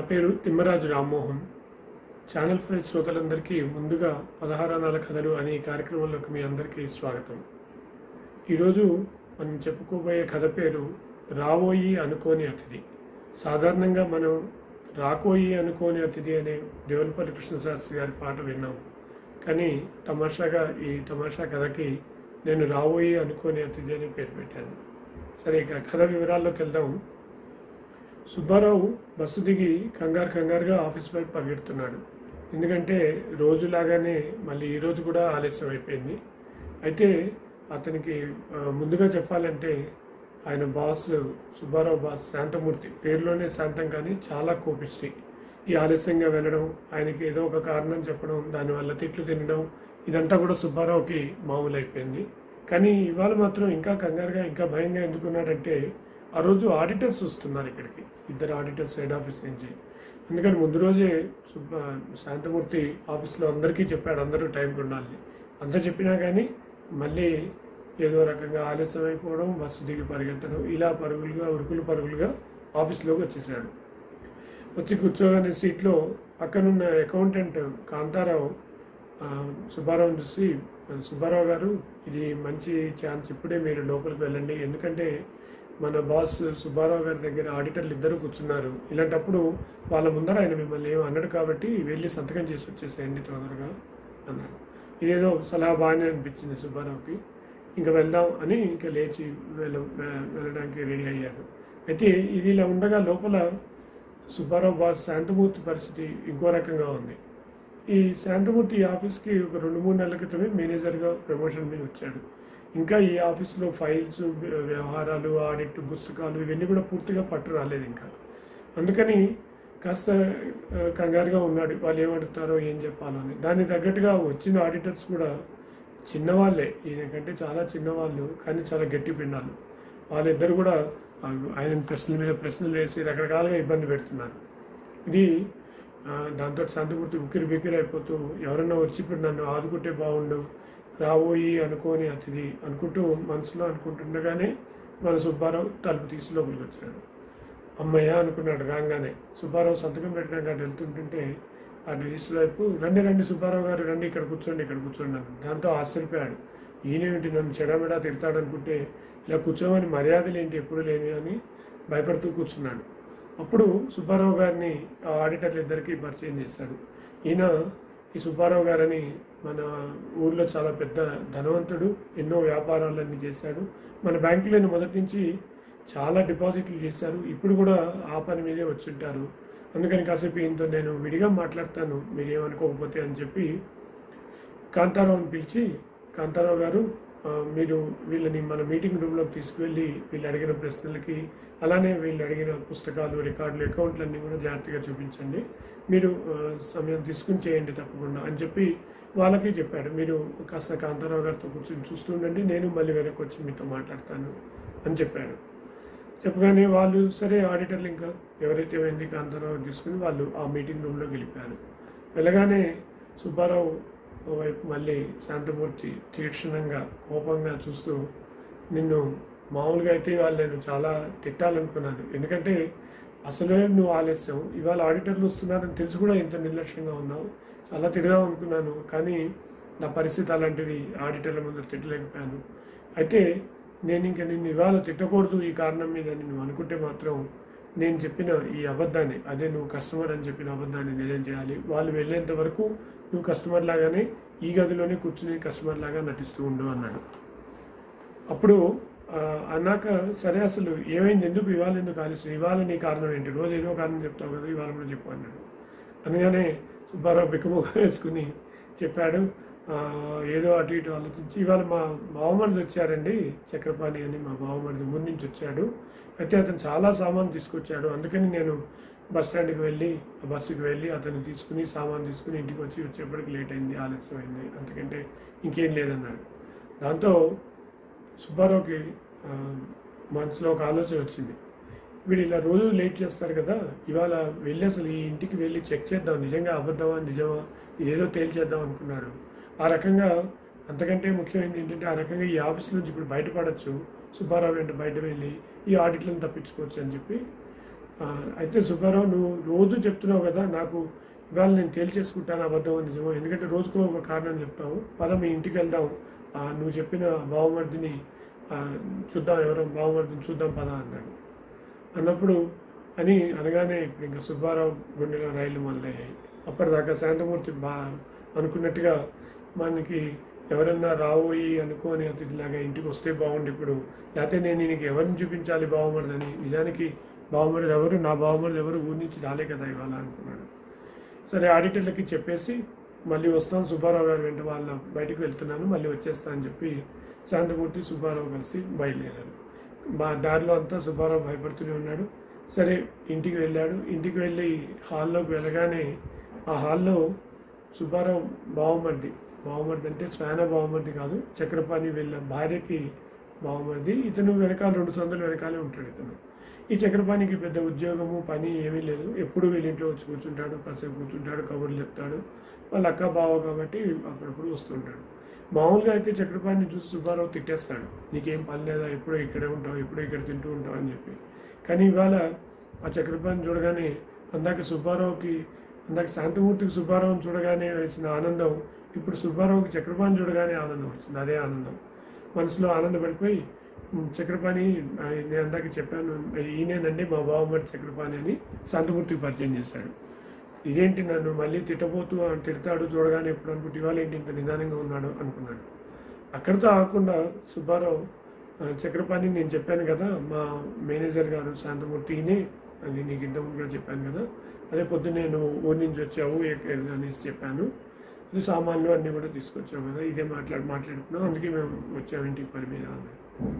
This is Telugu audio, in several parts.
పేరు తిమ్మరాజు రామ్మోహన్ ఛానల్ ఫైవ్ శ్రోతలందరికీ ముందుగా పదహారణాల కథలు అనే ఈ కార్యక్రమంలోకి మీ అందరికీ స్వాగతం ఈరోజు మనం చెప్పుకోబోయే కథ పేరు రావోయి అనుకోని అతిథి సాధారణంగా మనం రాకోయి అనుకోని అతిథి అనే దేవులపల్లి కృష్ణశాస్త్రి గారి పాట విన్నాం కానీ తమాషాగా ఈ తమాషా కథకి నేను రావోయి అనుకోని అతిథి అని పేరు పెట్టాను సరే ఇక కథ వివరాల్లోకి వెళ్దాం సుబ్బారావు బస్సు దిగి కంగారు కంగారుగా ఆఫీస్ వైపు పరిగెడుతున్నాడు ఎందుకంటే రోజులాగానే మళ్ళీ ఈ రోజు కూడా ఆలస్యం అయిపోయింది అయితే అతనికి ఆ, ముందుగా చెప్పాలంటే ఆయన బాస్ సుబ్బారావు బాస్ శాంతమూర్తి పేరులోనే శాంతం కానీ చాలా కోపిష్టి ఈ ఆలస్యంగా వెళ్ళడం ఆయనకి ఏదో ఒక కారణం చెప్పడం దానివల్ల తిట్లు తినడం ఇదంతా కూడా సుబ్బారావుకి మామూలు అయిపోయింది కానీ ఇవాళ మాత్రం ఇంకా కంగారుగా ఇంకా భయంగా ఎందుకున్నాడంటే ఆ రోజు ఆడిటర్స్ వస్తున్నారు ఇక్కడికి ఇద్దరు ఆడిటర్స్ హెడ్ ఆఫీస్ నుంచి అందుకని ముందు రోజే సుబ్బ శాంతమూర్తి ఆఫీస్లో అందరికీ చెప్పాడు అందరూ టైంకి ఉండాలి అంతా చెప్పినా కానీ మళ్ళీ ఏదో రకంగా ఆలస్యం అయిపోవడం బస్సు దిగి పరిగెత్తడం ఇలా పరుగులుగా ఉరుకులు పరుగులుగా ఆఫీస్లోకి వచ్చేసాడు వచ్చి కూర్చోగానే సీట్లో పక్కనున్న అకౌంటెంట్ కాంతారావు ఆ, సుబ్బారావుని చూసి సుబ్బారావు గారు ఇది మంచి ఛాన్స్ ఇప్పుడే మీరు లోపలికి వెళ్ళండి ఎందుకంటే మన బాస్ సుబ్బారావు గారి దగ్గర ఆడిటర్లు ఇద్దరు కూర్చున్నారు ఇలాంటప్పుడు వాళ్ళ ముందర ఆయన మిమ్మల్ని ఏం అన్నాడు కాబట్టి వెళ్ళి సంతకం చేసి వచ్చేసేయండి తొందరగా అన్నాడు ఇదేదో సలహా బాగానే అనిపించింది సుబ్బారావుకి ఇంకా వెళ్దాం అని ఇంకా లేచి వెళ్ళ వెళ్ళడానికి రెడీ అయ్యాడు అయితే ఇది ఇలా ఉండగా లోపల సుబ్బారావు బాస్ శాంతమూర్తి పరిస్థితి ఇంకో రకంగా ఉంది ఈ శాంతమూర్తి ఈ ఆఫీస్కి ఒక రెండు మూడు నెలల క్రితమే మేనేజర్గా ప్రమోషన్ మీద వచ్చాడు ఇంకా ఈ ఆఫీస్లో ఫైల్స్ వ్యవహారాలు ఆడిట్ పుస్తకాలు ఇవన్నీ కూడా పూర్తిగా పట్టు రాలేదు ఇంకా అందుకని కాస్త ఆ, కంగారుగా ఉన్నాడు వాళ్ళు ఏమడుగుతారో ఏం చెప్పాలో అని దానికి తగ్గట్టుగా వచ్చిన ఆడిటర్స్ కూడా చిన్నవాళ్ళే ఈయనకంటే చాలా చిన్నవాళ్ళు కానీ చాలా గట్టి పిండాలు వాళ్ళిద్దరు కూడా ఆ, ఆయన ప్రశ్నల మీద ప్రశ్నలు వేసి రకరకాలుగా ఇబ్బంది పెడుతున్నారు ఇది ఆ, దాంతో శాంతిమూర్తి ఉక్కిరి బిక్కిరి అయిపోతూ ఎవరన్నా వచ్చి ఇప్పుడు నన్ను ఆదుకుంటే బాగుండు రాబోయి అనుకోని అతిథి అనుకుంటూ మనసులో అనుకుంటుండగానే మన సుబ్బారావు తలుపు తీసి లోపలికి వచ్చాడు అమ్మయ్య అనుకున్నాడు రాగానే సుబ్బారావు సంతకం పెట్టడానికి అటు వెళ్తుంటుంటే ఆ రిజిస్టర్ వైపు రండి రండి సుబ్బారావు గారు రండి ఇక్కడ కూర్చోండి ఇక్కడ కూర్చోండి అన్నాడు దాంతో ఆశ్చర్యపోయాడు ఈయనేమిటి నన్ను చెడమెడా తిడతాడనుకుంటే ఇలా కూర్చోమని మర్యాదలు ఏంటి ఎప్పుడు లేని అని భయపడుతూ కూర్చున్నాడు అప్పుడు సుబ్బారావు గారిని ఆ ఆడిటర్లు ఇద్దరికి పరిచయం చేశాడు ఈయన ఈ సుబ్బారావు గారని మన ఊర్లో చాలా పెద్ద ధనవంతుడు ఎన్నో వ్యాపారాలన్నీ చేశాడు మన బ్యాంకులో మొదటి నుంచి చాలా డిపాజిట్లు చేశారు ఇప్పుడు కూడా ఆ పని మీదే వచ్చుంటారు అందుకని కాసేపు ఈయనతో నేను విడిగా మాట్లాడతాను మీరు ఏమనుకోకపోతే అని చెప్పి కాంతారావుని పిలిచి కాంతారావు గారు ఆ, మీరు వీళ్ళని మన మీటింగ్ రూమ్లోకి తీసుకువెళ్ళి వీళ్ళు అడిగిన ప్రశ్నలకి అలానే వీళ్ళు అడిగిన పుస్తకాలు రికార్డులు అకౌంట్లన్నీ కూడా జాగ్రత్తగా చూపించండి మీరు ఆ, సమయం తీసుకుని చేయండి తప్పకుండా అని చెప్పి వాళ్ళకి చెప్పాడు మీరు కాస్త కాంతారావు గారితో కూర్చొని చూస్తుండండి నేను మళ్ళీ వెనక్కి వచ్చి మీతో మాట్లాడతాను అని చెప్పాడు చెప్పగానే వాళ్ళు సరే ఆడిటర్లు ఇంకా ఎవరైతే ఏంది కాంతారావు తీసుకుని వాళ్ళు ఆ మీటింగ్ రూమ్లోకి వెళ్ళిపోయారు వెళ్ళగానే సుబ్బారావు వైపు మళ్ళీ శాంతమూర్తి తీక్షణంగా కోపంగా చూస్తూ నిన్ను మామూలుగా అయితే వాళ్ళు నేను చాలా తిట్టాలనుకున్నాను ఎందుకంటే అసలే నువ్వు ఆలస్యం ఇవాళ ఆడిటర్లు వస్తున్నారని తెలిసి కూడా ఇంత నిర్లక్ష్యంగా ఉన్నావు చాలా తిడదాం అనుకున్నాను కానీ నా పరిస్థితి అలాంటిది ఆడిటర్ల ముందు తిట్టలేకపోయాను అయితే నేను ఇంకా నిన్ను ఇవాళ తిట్టకూడదు ఈ కారణం మీద అని నువ్వు అనుకుంటే మాత్రం నేను చెప్పిన ఈ అబద్ధాన్ని అదే నువ్వు కస్టమర్ అని చెప్పిన అబద్ధాన్ని నిజం చేయాలి వాళ్ళు వెళ్ళేంత వరకు నువ్వు కస్టమర్ లాగానే ఈ గదిలోనే కూర్చుని కస్టమర్ లాగా నటిస్తూ ఉండు అన్నాడు అప్పుడు ఆ, అన్నాక సరే అసలు ఏమైంది ఎందుకు ఇవాళ ఎందుకు ఆలస్యం ఇవాళ నీ కారణం ఏంటి రోజు ఏదో కారణం చెప్తావు కదా ఇవాళ కూడా చెప్పు అన్నాడు అనగానే సుబ్బారావు బిక్కముఖ వేసుకుని చెప్పాడు "ఆ, ఏదో అటు ఇటు ఆలోచించి ఇవాళ మా బావమరిది వచ్చారండి చక్రపాణి అని మా బావమరిది ఊరి నుంచి వచ్చాడు అయితే అతను చాలా సామాన్ తీసుకొచ్చాడు అందుకని నేను బస్ స్టాండ్కి వెళ్ళి ఆ బస్సుకి వెళ్ళి అతను తీసుకుని సామాన్ తీసుకుని ఇంటికి వచ్చి వచ్చేప్పటికి లేట్ అయింది ఆలస్యం అయింది అంతకంటే ఇంకేం లేదన్నాడు దాంతో సుబ్బారావుకి ఆ, మనసులో ఒక ఆలోచన వచ్చింది వీడు ఇలా రోజు లేట్ చేస్తారు కదా ఇవాళ వెళ్ళి అసలు ఈ ఇంటికి వెళ్ళి చెక్ చేద్దాం నిజంగా అబద్ధమా నిజమా ఇదేదో తేల్చేద్దాం అనుకున్నాడు ఆ రకంగా అంతకంటే ముఖ్యమైనది ఏంటంటే ఆ రకంగా ఈ ఆఫీస్ నుంచి ఇప్పుడు బయటపడచ్చు సుబ్బారావు వెంట బయట వెళ్ళి ఈ ఆడిట్లను తప్పించుకోవచ్చు అని చెప్పి ఆ, అయితే సుబ్బారావు నువ్వు రోజు చెప్తున్నావు కదా నాకు ఇవాళ నేను తేల్చేసుకుంటాను అబద్ధం నిజమో ఎందుకంటే రోజుకో ఒక కారణం చెప్తావు పద మీ ఇంటికి వెళ్దాం ఆ, నువ్వు చెప్పిన బావమర్దిని ఆ, చూద్దాం ఎవరో బావమర్దిని చూద్దాం పద అన్నాడు అన్నప్పుడు అని అనగానే ఇప్పుడు ఇంకా సుబ్బారావు గుండెలో రైలు మొదలయ్యాయి అప్పటిదాకా శాంతమూర్తి బా అనుకున్నట్టుగా మనకి ఎవరన్నా రాబోయి అనుకోని అతిథిలాగా ఇంటికి వస్తే బాగుండు ఇప్పుడు లేకపోతే నేను నీకు ఎవరిని చూపించాలి బావమరిదని నిజానికి బావమరిది ఎవరు నా బావమరిది ఎవరు ఊరి నుంచి రాలే కదా ఇవాళ అనుకున్నాడు సరే ఆడిటర్లకి చెప్పేసి మళ్ళీ వస్తాం సుబ్బారావు గారు వెంట వాళ్ళ బయటకు వెళ్తున్నాను మళ్ళీ వచ్చేస్తా అని చెప్పి శాంతమూర్తి సుబ్బారావు కలిసి బయలుదేరారు మా దారిలో అంతా సుబ్బారావు భయపడుతూనే ఉన్నాడు సరే ఇంటికి వెళ్ళాడు ఇంటికి వెళ్ళి హాల్లోకి వెళ్ళగానే ఆ హాల్లో సుబ్బారావు బావమర్ది బావమర్ది అంటే శ్వాన బావమర్ది కాదు చక్రపాణి వీళ్ళ భార్యకి బావమర్ది ఇతను వెనకాల రెండు సందులు వెనకాలే ఉంటాడు ఇతను ఈ చక్రపాణికి పెద్ద ఉద్యోగము పని ఏమీ లేదు ఎప్పుడు వీళ్ళ ఇంట్లో వచ్చి కూర్చుంటాడు కాసేపు కూర్చుంటాడు కబుర్లు చెప్తాడు వాళ్ళ అక్క బావ కాబట్టి అప్పుడప్పుడు వస్తుంటాడు మామూలుగా అయితే చక్రపాణిని చూసి సుబ్బారావు తిట్టేస్తాడు నీకేం పని లేదా ఎప్పుడో ఇక్కడే ఉంటావు ఎప్పుడో ఇక్కడ తింటూ ఉంటావు అని చెప్పి కానీ ఇవాళ ఆ చక్రపాణి చూడగానే అందాక సుబ్బారావుకి అందాక శాంతమూర్తికి సుబ్బారావుని చూడగానే వేసిన ఆనందం ఇప్పుడు సుబ్బారావుకి చక్రపాణి చూడగానే ఆనందం వచ్చింది అదే ఆనందం మనసులో ఆనందపడిపోయి "ఉమ్, చక్రపాణి ఆ, నేను అందాక చెప్పాను ఈయనేనండి మా బావమరి చక్రపాణి అని శాంతమూర్తికి పరిచయం చేశాడు ఇదేంటి నన్ను మళ్ళీ తిట్టబోతూ ఆ తిడతాడు చూడగానే ఎప్పుడు అనుకుంటే ఇవాళ ఏంటి ఇంత నిదానంగా ఉన్నాడు అనుకున్నాడు అక్కడితో ఆగకుండా సుబ్బారావు ఆ, చక్రపాణి నేను చెప్పాను కదా మా మేనేజర్ గారు శాంతమూర్తి ఈయనే అని నీకు ఇంతకుముందు కూడా చెప్పాను కదా అదే పొద్దున్న నేను ఊరి నుంచి వచ్చావు ఎక్కడ అనేసి చెప్పాను ఇది సామాన్లు అన్నీ కూడా తీసుకొచ్చావు కదా ఇదే మాట్లాడి మాట్లాడుకున్నాం అందుకే మేము వచ్చాము ఇంటికి పని మీద అన్నాడు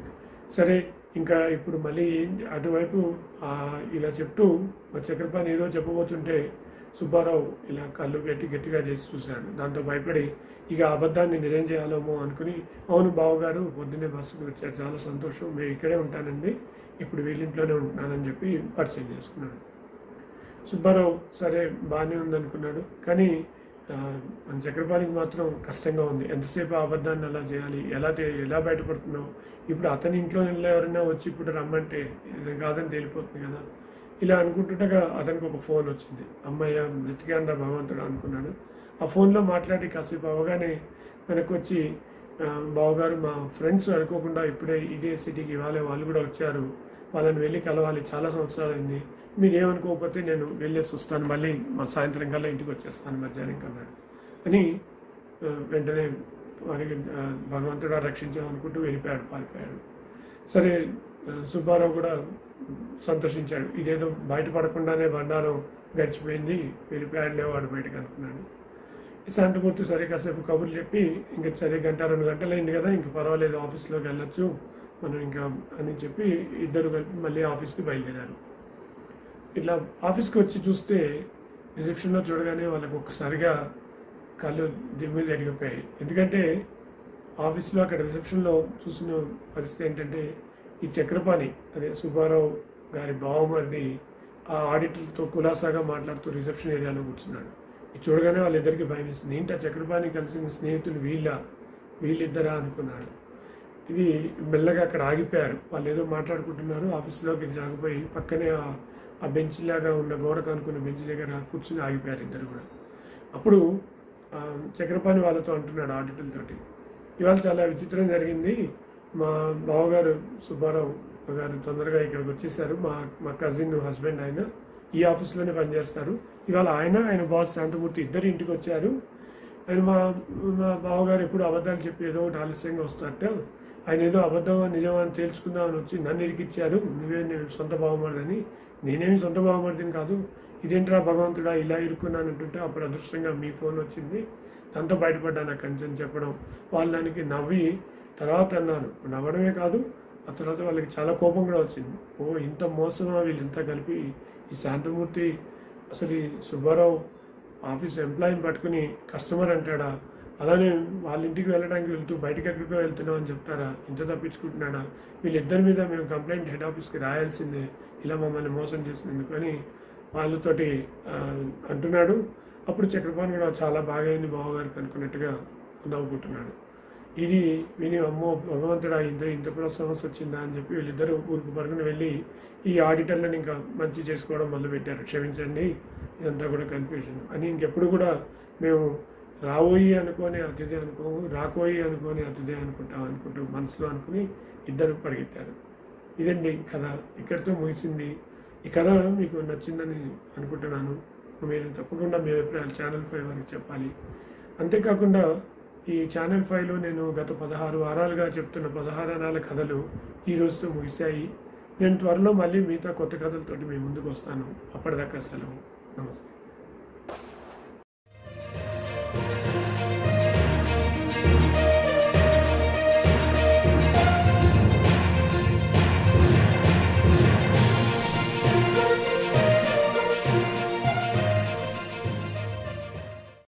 సరే ఇంకా ఇప్పుడు మళ్ళీ అటువైపు ఆ, ఇలా చెప్తూ మా చక్రపాణి ఏదో చెప్పబోతుంటే సుబ్బారావు ఇలా కళ్ళు గట్టి గట్టిగా చేసి చూశాడు దాంతో భయపడి ఇక ఆ అబద్ధాన్ని నిజం చేయాలేమో అనుకుని అవును బావగారు పొద్దున్నే బస్సుకు వచ్చారు చాలా సంతోషం మేము ఇక్కడే ఉంటానండి ఇప్పుడు వీళ్ళింట్లోనే ఉంటున్నానని చెప్పి పరిచయం చేసుకున్నాడు సుబ్బారావు సరే బాగానే ఉందనుకున్నాడు కానీ ఆ, మన చక్రపాణికి మాత్రం కష్టంగా ఉంది ఎంతసేపు ఆ అబద్ధాన్ని అలా చేయాలి ఎలా తే- ఎలా బయటపడుతున్నావు ఇప్పుడు అతని ఇంట్లో ఎవరైనా వచ్చి ఇప్పుడు రమ్మంటే ఇది కాదని తేలిపోతుంది కదా ఇలా అనుకుంటుండగా అతనికి ఒక ఫోన్ వచ్చింది అమ్మయ్య బ్రతికాండా భగవంతుడు అనుకున్నాడు ఆ ఫోన్లో మాట్లాడి కాసేపు అవగానే వెనక్కి వచ్చి "ఆ, బావగారు మా ఫ్రెండ్స్ అనుకోకుండా ఇప్పుడే ఇదే సిటీకి ఇవాళ వాళ్ళు కూడా వచ్చారు వాళ్ళని వెళ్ళి కలవాలి చాలా సంవత్సరాలు అయింది మీరు ఏమనుకోకపోతే నేను వెళ్ళేసి వస్తాను మళ్ళీ మా సాయంత్రం కల్లా ఇంటికి వచ్చేస్తాను మధ్యాహ్నం కన్నా అని ఆ, వెంటనే వారికి ఆ, భగవంతుడు రక్షించామనుకుంటూ వెళ్ళిపోయాడు పారిపోయాడు సరే ఆ, సుబ్బారావు కూడా సంతోషించాడు ఇదేదో బయటపడకుండానే బండారం గడిచిపోయింది వెళ్ళిపోయాడులే వాడు బయటకు అనుకున్నాడు ఈ శాంతమూర్తి సరే కాసేపు కబుర్లు చెప్పి ఇంకా సరే గంట రెండు గంటలు అయింది కదా ఇంక పర్వాలేదు ఆఫీస్లోకి వెళ్ళొచ్చు మనం ఇంకా అని చెప్పి ఇద్దరు కలిపి మళ్ళీ ఆఫీస్కి బయలుదేరారు ఇట్లా ఆఫీస్కి వచ్చి చూస్తే రిసెప్షన్లో చూడగానే వాళ్ళకి ఒక్కసారిగా కళ్ళు దిమ్మి జరిగిపోయాయి ఎందుకంటే ఆఫీస్లో అక్కడ రిసెప్షన్లో చూసిన పరిస్థితి ఏంటంటే ఈ చక్రపాణి అదే సుబ్బారావు గారి బావమరిది ఆ ఆడిటర్తో కులాసాగా మాట్లాడుతూ రిసెప్షన్ ఏరియాలో కూర్చున్నాడు ఇది చూడగానే వాళ్ళిద్దరికి భయం వేసింది ఏంటి ఆ చక్రపాణి కలిసిన స్నేహితులు వీళ్ళ వీళ్ళిద్దరా అనుకున్నాడు ఇది మెల్లగా అక్కడ ఆగిపోయారు వాళ్ళు ఏదో మాట్లాడుకుంటున్నారు ఆఫీస్లోకి జాగిపోయి పక్కనే ఆ- ఆ బెంచ్ లాగా ఉన్న గోడకు అనుకున్న బెంచ్ దగ్గర కూర్చుని ఆగిపోయారు ఇద్దరు కూడా అప్పుడు ఆ, చక్రపాణి వాళ్ళతో అంటున్నాడు ఆడిటర్లతోటి ఇవాళ చాలా విచిత్రం జరిగింది మా బావగారు సుబ్బారావు గారు తొందరగా ఇక్కడికి వచ్చేసారు మా మా కజిన్ హస్బెండ్ ఆయన ఈ ఆఫీస్లోనే పనిచేస్తారు ఇవాళ ఆయన ఆయన బాస్ శాంతమూర్తి ఇద్దరు ఇంటికి వచ్చారు ఆయన మా మా బావగారు ఎప్పుడు అబద్ధాలు చెప్పి ఏదో ఒకటి ఆలస్యంగా వస్తారట ఆయన ఏదో అబద్ధం నిజమా అని తేల్చుకుందామని వచ్చి నన్ను ఇరికిచ్చారు నువ్వే నీ సొంత బావమరిదని నేనేమి సొంత బావమరిదిని కాదు ఇదేంట్రా భగవంతుడా ఇలా ఇరుక్కున్నాను అంటుంటే అప్పుడు అదృష్టంగా మీ ఫోన్ వచ్చింది దాంతో బయటపడ్డాను అక్కడి నుంచి అని చెప్పడం వాళ్ళు దానికి నవ్వి తర్వాత అన్నారు నవ్వడమే కాదు ఆ తర్వాత వాళ్ళకి చాలా కోపం కూడా వచ్చింది ఓ ఇంత మోసమా వీళ్ళంతా కలిపి ఈ శాంతమూర్తి అసలు ఈ సుబ్బారావు ఆఫీస్ ఎంప్లాయీని పట్టుకుని కస్టమర్ అంటాడా అలానే వాళ్ళ ఇంటికి వెళ్ళడానికి వెళ్తూ బయటకి ఎక్కడికో వెళ్తున్నాం అని చెప్తారా ఇంత తప్పించుకుంటున్నాడా వీళ్ళిద్దరి మీద మేము కంప్లైంట్ హెడ్ ఆఫీస్కి రాయాల్సిందే ఇలా మమ్మల్ని మోసం చేసినందుకు అని వాళ్ళతోటి ఆ, అంటున్నాడు అప్పుడు చక్రపాణి కూడా చాలా బాగా అయింది బావగారికి అనుకున్నట్టుగా నవ్వుకుంటున్నాడు ఇది విని అమ్మో భగవంతుడా ఇంత ఇంత కూడా సమస్య వచ్చిందా అని చెప్పి వీళ్ళిద్దరూ ఊరికి పరుగున వెళ్ళి ఈ ఆడిటర్లను ఇంకా మంచి చేసుకోవడం మొదలుపెట్టారు క్షమించండి ఇదంతా కూడా కన్ఫ్యూజన్ అని ఇంకెప్పుడు కూడా మేము రాబోయి అనుకోని అతిథి అనుకోము రాకోయి అనుకోని అతిథి అనుకుంటాం అనుకుంటూ మనసులో అనుకుని ఇద్దరు పరిగెత్తారు ఇదండి కథ ఇక్కడితో ముగిసింది ఈ కథ మీకు నచ్చిందని అనుకుంటున్నాను మీరు తప్పకుండా మీ అభిప్రాయాలు ఛానల్ ఫైవ్ వారికి చెప్పాలి అంతేకాకుండా ఈ ఛానల్ ఫైవ్లో నేను గత పదహారు వారాలుగా చెప్తున్న పదహారు అనాల కథలు ఈ రోజుతో ముగిశాయి నేను త్వరలో మళ్ళీ మిగతా కొత్త కథలతోటి మీ ముందుకు వస్తాను అప్పటిదాకా సెలవు నమస్తే